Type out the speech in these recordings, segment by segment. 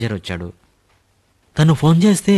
manager వచ్చాడు తను phone చేస్తే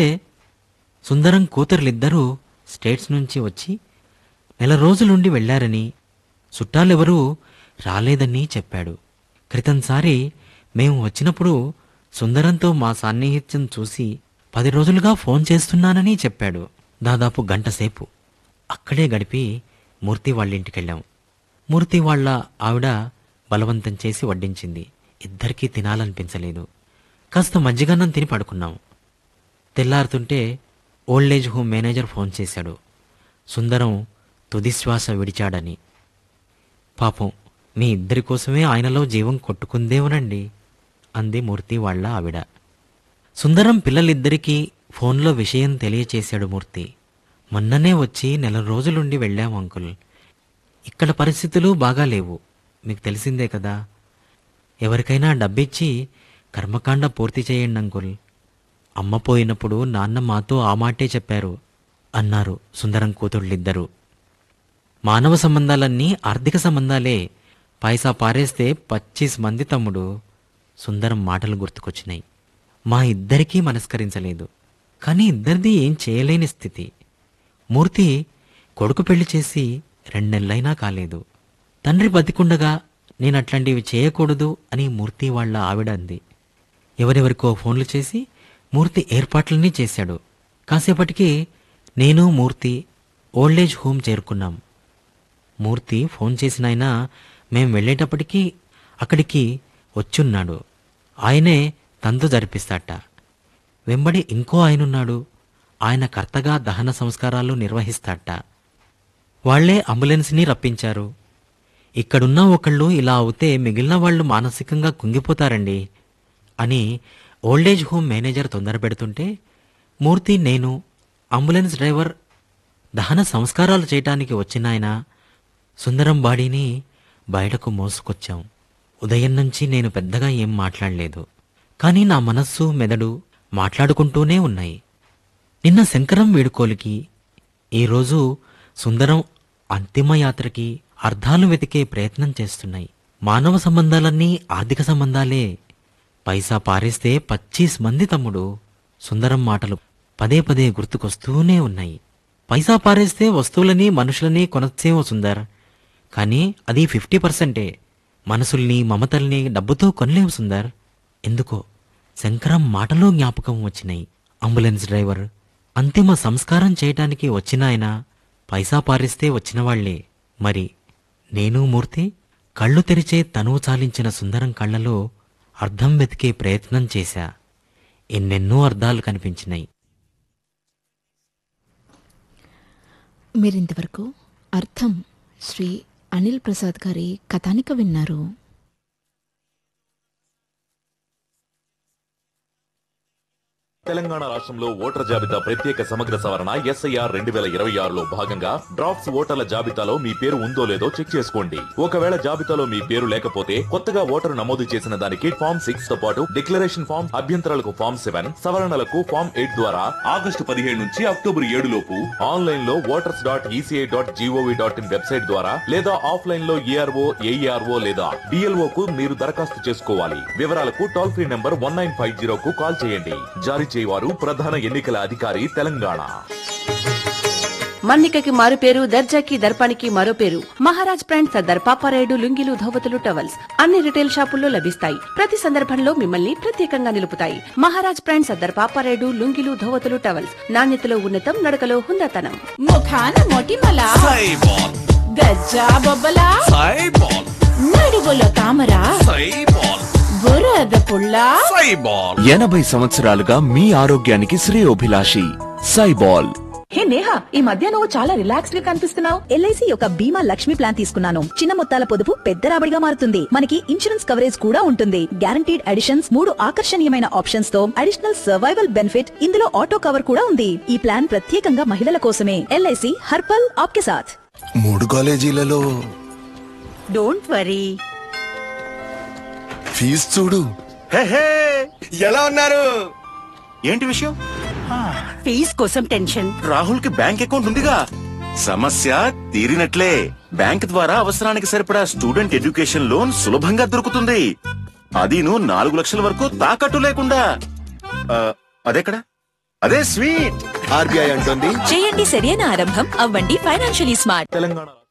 సుందరం కూతురులిద్దరూ స్టేట్స్ నుంచి వచ్చి నెల రోజులుండి వెళ్లారని చుట్టాలెవరూ రాలేదని చెప్పాడు క్రితంసారి మేము వచ్చినప్పుడు సుందరంతో మా సాన్నిహిత్యం చూసి పది రోజులుగా ఫోన్ చేస్తున్నానని చెప్పాడు దాదాపు గంట సేపు అక్కడే గడిపి మూర్తి వాళ్ళింటికెళ్ళాం మూర్తి వాళ్ళ ఆవిడ బలవంతం చేసి వడ్డించింది ఇద్దరికీ తినాలనిపించలేదు కాస్త మజ్జిగన్నం తిని పడుకున్నాం తెల్లారుతుంటే ఓల్డేజ్ హోమ్ మేనేజర్ ఫోన్ చేశాడు సుందరం తుదిశ్వాస విడిచాడని పాపం మీ ఇద్దరి కోసమే ఆయనలో జీవం కొట్టుకుందేమోనండి అంది మూర్తి వాళ్ళ ఆవిడ సుందరం పిల్లలిద్దరికీ ఫోన్లో విషయం తెలియచేశాడు మూర్తి మొన్ననే వచ్చి నెల రోజులుండి వెళ్ళాం అంకుల్ ఇక్కడ పరిస్థితులు బాగా లేవు మీకు తెలిసిందే కదా ఎవరికైనా డబ్బిచ్చి కర్మకాండ పూర్తి చేయండి అంకుల్ అమ్మ పోయినప్పుడు నాన్న మాతో ఆ మాటే చెప్పారు అన్నారు సుందరం కూతుళ్ళిద్దరూ మానవ సంబంధాలన్నీ ఆర్థిక సంబంధాలే పైసా పారేస్తే పచ్చీస్ మంది తమ్ముడు సుందరం మాటలు గుర్తుకొచ్చినాయి మా ఇద్దరికీ మనస్కరించలేదు కానీ ఇద్దరిది ఏం చేయలేని స్థితి మూర్తి కొడుకు పెళ్లి చేసి రెండెళ్ళైనా కాలేదు తండ్రి బతికుండగా నేను అట్లాంటివి చేయకూడదు అని మూర్తి వాళ్ళ ఆవిడ అంది ఎవరెవరికో ఫోన్లు చేసి మూర్తి ఏర్పాట్లన్నీ చేశాడు కాసేపటికి నేను మూర్తి ఓల్డేజ్ హోమ్ చేరుకున్నాం మూర్తి ఫోన్ చేసిన ఆయన మేం వెళ్ళేటప్పటికీ అక్కడికి వచ్చున్నాడు ఆయనే తంతు జరిపిస్తాట వెంబడి ఇంకో ఆయనున్నాడు ఆయన కర్తగా దహన సంస్కారాలు నిర్వహిస్తాట వాళ్లే అంబులెన్స్ని రప్పించారు ఇక్కడున్న ఒకళ్ళు ఇలా అవుతే మిగిలిన వాళ్ళు మానసికంగా కుంగిపోతారండి అని ఓల్డేజ్ హోమ్ మేనేజర్ తొందర పెడుతుంటే మూర్తి నేను అంబులెన్స్ డ్రైవర్ దహన సంస్కారాలు చేయటానికి వచ్చిన ఆయన సుందరం బాడీని బయటకు మోసుకొచ్చాం ఉదయం నుంచి నేను పెద్దగా ఏం మాట్లాడలేదు కానీ నా మనస్సు మెదడు మాట్లాడుకుంటూనే ఉన్నాయి నిన్న శంకరం వీడుకోలికి ఈరోజు సుందరం అంతిమయాత్రకి అర్థాలు వెతికే ప్రయత్నం చేస్తున్నాయి మానవ సంబంధాలన్నీ ఆర్థిక సంబంధాలే పైసా పారేస్తే పచ్చీస్ మంది తమ్ముడు సుందరం మాటలు పదే పదే గుర్తుకొస్తూనే ఉన్నాయి పైసా పారేస్తే వస్తువులని మనుషులని కొనచ్చేమో సుందర్ కానీ అది ఫిఫ్టీ పర్సెంటే మనసుల్ని మమతల్ని డబ్బుతో కొనలేవు సుందర్ ఎందుకో శంకరం మాటలో జ్ఞాపకం వచ్చినాయి అంబులెన్స్ డ్రైవర్ అంతిమ సంస్కారం చేయటానికి వచ్చిన ఆయన పైసా పారిస్తే వచ్చిన వాళ్లే మరి నేను మూర్తి కళ్ళు తెరిచే తనువు చాలించిన సుందరం కళ్ళలో అర్థం వెతికే ప్రయత్నం చేశా ఎన్నెన్నో అర్థాలు కనిపించినాయి మీరింతవరకు అర్థం శ్రీ అనిల్ ప్రసాద్ గారి కథానిక విన్నారు తెలంగాణ రాష్ట్రంలో ఓటర్ జాబితా ప్రత్యేక సమగ్ర సవరణ ఎస్ఐఆర్ రెండు వేల ఇరవై ఆరులో భాగంగా డ్రాఫ్ట్స్ ఓటర్ల జాబితాలో మీ పేరు ఉందో లేదో చెక్ చేసుకోండి ఒకవేళ జాబితాలో మీ పేరు లేకపోతే కొత్తగా ఓటరు నమోదు చేసిన దానికి ఫామ్ సిక్స్ తో పాటు డిక్లరేషన్ ఫామ్ అభ్యంతరాలకు ఫామ్ సెవెన్ సవరణలకు ఫామ్ ఎయిట్ ద్వారా ఆగస్టు పదిహేడు నుంచి అక్టోబర్ ఏడు లోపు ఆన్లైన్ లో voters dot ECI dot GOV dot in website ద్వారా లేదా ఆఫ్లైన్ లో ఏఆర్ఓ ఏఈఆర్ఓ లేదా డిఎల్ఓ కు మీరు దరఖాస్తు చేసుకోవాలి వివరాలకు toll free number one nine five zero కు కాల్ చేయండి జారీ చేయవారు ప్రధాన ఎన్నికల అధికారి తెలంగాణ మన్నికకి మారు పేరు దర్జాకి దర్పానికి మరో పేరు మహారాజ్ బ్రాండ్ సర్దార్ పాపారాయుడు లుంగిలు ధోవతులు టవల్స్ అన్ని రిటైల్ షాపుల్లో లభిస్తాయి ప్రతి సందర్భంలో మిమ్మల్ని ప్రత్యేకంగా నిలుపుతాయి మహారాజ్ బ్రాండ్ సర్దార్ పాపారాయుడు లుంగిలు ధోవతులు టవల్స్ నాణ్యతలో ఉన్నతం నడకలో హుందాతనం ముఖాన మొటిమల సైబాల్ గజ్జా బొబ్బల సైబాల్ నడుగులో తామర సైబాల్ బురద పుల్ల సైబాల్ ఎనభై సంవత్సరాలుగా మీ ఆరోగ్యానికి శ్రేయోభిలాషి సైబాల్ హే నేహా ఈ మధ్య నువ్వు చాలా రిలాక్స్డ్ గా కనిపిస్తున్నావు ఎల్ఐసి యొక్క బీమా లక్ష్మి ప్లాన్ తీసుకున్నాను చిన్న మొత్తాల పొదుపు పెద్ద రాబడిగా మారుతుంది మనకి ఇన్సూరెన్స్ కవరేజ్ కూడా ఉంటుంది గ్యారంటీడ్ అడిషన్స్ మూడు ఆకర్షణీయమైన ఆప్షన్స్ తో అడిషనల్ సర్వైవల్ బెనిఫిట్ ఇందులో ఆటో కవర్ కూడా ఉంది ఈ ప్లాన్ ప్రత్యేకంగా మహిళల కోసమే ఎల్ఐసి హర్పల్ ఆప్కే సాథ్ మూడు కాలేజీలలో డోంట్ వరీ ఫీజు చూడు ఎలా ఉన్నారు ఏంటి విషయం ఫీజ్ కోసం టెన్షన్ రాహుల్ కి బ్యాంక్ అకౌంట్ ఉందిగా సమస్య తీరినట్లే బ్యాంక్ ద్వారా అవసరానికి సరిపడా స్టూడెంట్ ఎడ్యుకేషన్ లోన్ సులభంగా దొరుకుతుంది అదీను నాలుగు లక్షల వరకు తాకట్టు లేకుండా ఆ, అదెక్కడ అదే స్వీట్ ఆర్బీఐ అంటుంది చేయండి సరైన ఆరంభం అవ్వండి ఫైనాన్షియలీ స్మార్ట్ తెలంగాణ